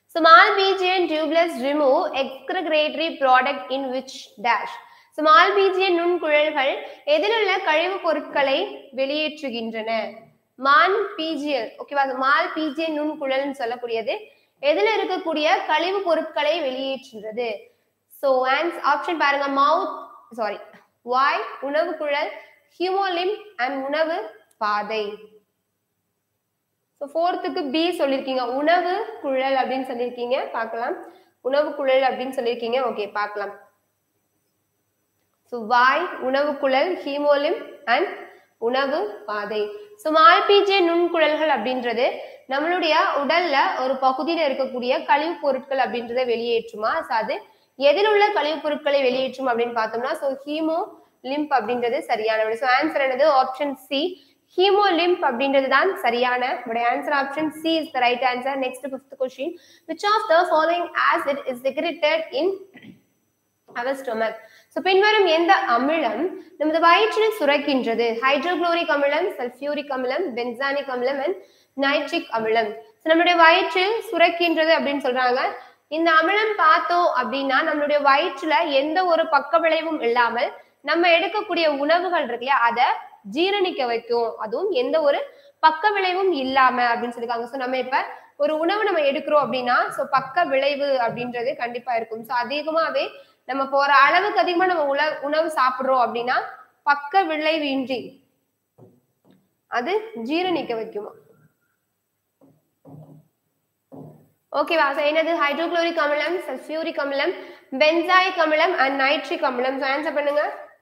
Small BGN tubulus remove excretory product in which dash. Small பீஜிய நுண்குழல்கள் எதிலுள்ள கழிவுப் பொருட்களை வெளியேற்றுகின்றன மான் பீஜியல் ஓகேவா மால் பீஜிய நுண்குழல்னு சொல்லக்கூடியது எதுல இருக்கக்கூடிய கழிவு பொருட்களை வெளியேற்றுகிறது சோ ஆன்ஸ் ஆப்ஷன் பாருங்க மவுத் சாரி வாய் உணவு குழல் ஹியூமோலிம் அண்ட் உணவு பாதை ஸோ ஃபோர்த்துக்கு பி சொல்லியிருக்கீங்க உணவு குழல் அப்படின்னு சொல்லியிருக்கீங்க பார்க்கலாம் உணவு குழல் அப்படின்னு சொல்லியிருக்கீங்க ஓகே பார்க்கலாம் ஸோ வாய் உணவு குழல் ஹீமோலிம் அண்ட் உணவு பாதை ஸோ மால்பீஜிய நுண்குழல்கள் அப்படின்றது நம்மளுடைய உடல்ல ஒரு பகுதியில இருக்கக்கூடிய கழிவுப் பொருட்கள் அப்படின்றத வெளியேற்றுமா ஸோ அது எதில் உள்ள கழிவுப் பொருட்களை வெளியேற்றும் அப்படின்னு பார்த்தோம்னா ஸோ ஹீமோ லிம்ப் அப்படின்றது சரியான விடை ஸோ ஆன்சர் என்னது ஆப்ஷன் சி ஹீமோலிம்ப் அப்படின்றது தான் சரியான விடை answer option C is the right answer next fifth question which of the following acid is secreted in our stomach so பின்வரும் எந்த அமிலம் நமது வயிற்றில் சுரக்கின்றது ஹைட்ரோகுளோரிக் அமிலம் சல்ஃபியூரிக் அமிலம் பென்சானிக் அமிலம் அண்ட் நைட்ரிக் அமிலம் ஸோ நம்மளுடைய வயிற்றில் சுரக்கின்றது அப்படின்னு சொல்றாங்க இந்த அமிலம் பார்த்தோம் அப்படின்னா நம்மளுடைய வயிற்றுல எந்த ஒரு பக்க விளைவும் இல்லாமல் நம்ம எடுக்கக்கூடிய உணவுகள் இருக்கு இல்லையா அதை ஜீரணிக்க வைக்கும் அதுவும் எந்த ஒரு பக்க விளைவும் இல்லாம அப்படின்னு சொல்லியிருக்காங்க ஸோ நம்ம இப்ப ஒரு உணவு நம்ம எடுக்கிறோம் அப்படின்னா ஸோ பக்க விளைவு அப்படின்றது கண்டிப்பா இருக்கும் ஸோ அதிகமாவே நம்ம போற அளவுக்கு அதிகமா நம்ம உண உணவு சாப்பிடுறோம் அப்படின்னா பக்க விளைவு இன்றி அது ஜீரணிக்க வைக்குமா ஓகேவா ஸோ என்னது ஹைட்ரோகுளோரிக் அமிலம் சல்ஃபியூரிக் அமிலம் பென்சாயிக் அமிலம் அண்ட் நைட்ரிக் அமிலம் ஸோ ஆன்சர் பண்ணுங்க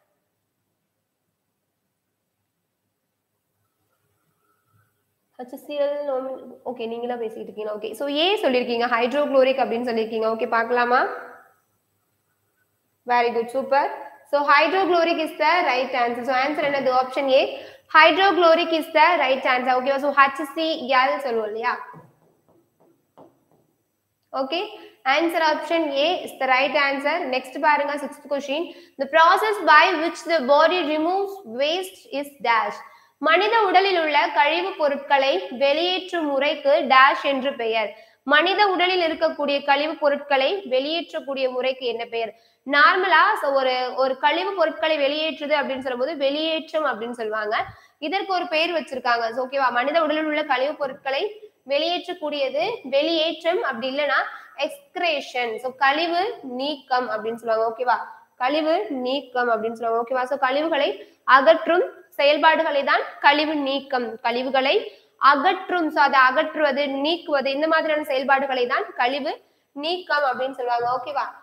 ஹச்சிசிஎல் ஓகே நீங்களா பேசிட்டு இருக்கீங்க ஓகே ஸோ ஏ சொல்லியிருக்கீங்க ஹைட்ரோகுளோரிக் அப்படின்னு சொல்லியிருக்கீங்க ஓகே பார்க்கலாமா very good super so hydrochloric is the right answer so answer என்னது option A hydrochloric is the right answer ஓகேவா ஸோ ஹச்சிசிஎல் சொல்லுவோம் இல்லையா okay answer option A is the right answer next பாருங்க sixth question the process by which the body removes waste is dash மனித உடலில் உள்ள கழிவுப் பொருட்களை வெளியேற்றும் முறைக்கு டேஷ் என்று பெயர் மனித உடலில் இருக்கக்கூடிய கழிவுப் பொருட்களை வெளியேற்றக்கூடிய முறைக்கு என்ன பெயர் நார்மலா ஒரு ஒரு கழிவு பொருட்களை வெளியேற்றுது அப்படின்னு சொல்லும்போது வெளியேற்றம் அப்படின்னு சொல்லுவாங்க இதற்கு ஒரு பெயர் வச்சிருக்காங்க ஓகேவா மனித உடலில் உள்ள கழிவுப் பொருட்களை வெளியேற்றக்கூடியது வெளியேற்றம் அப்படி இல்லைன்னா எக்ஸ்கிரேஷன் ஸோ கழிவு நீக்கம் அப்படின்னு சொல்லுவாங்க ஓகேவா கழிவு நீக்கம் அப்படின்னு சொல்லுவாங்க ஓகேவா ஸோ கழிவுகளை அகற்றும் செயல்பாடுகளை தான் கழிவு நீக்கம் கழிவுகளை அகற்றும் ஸோ அதை அகற்றுவது நீக்குவது இந்த மாதிரியான செயல்பாடுகளை தான் கழிவு நீக்கம் அப்படின்னு சொல்லுவாங்க ஓகேவா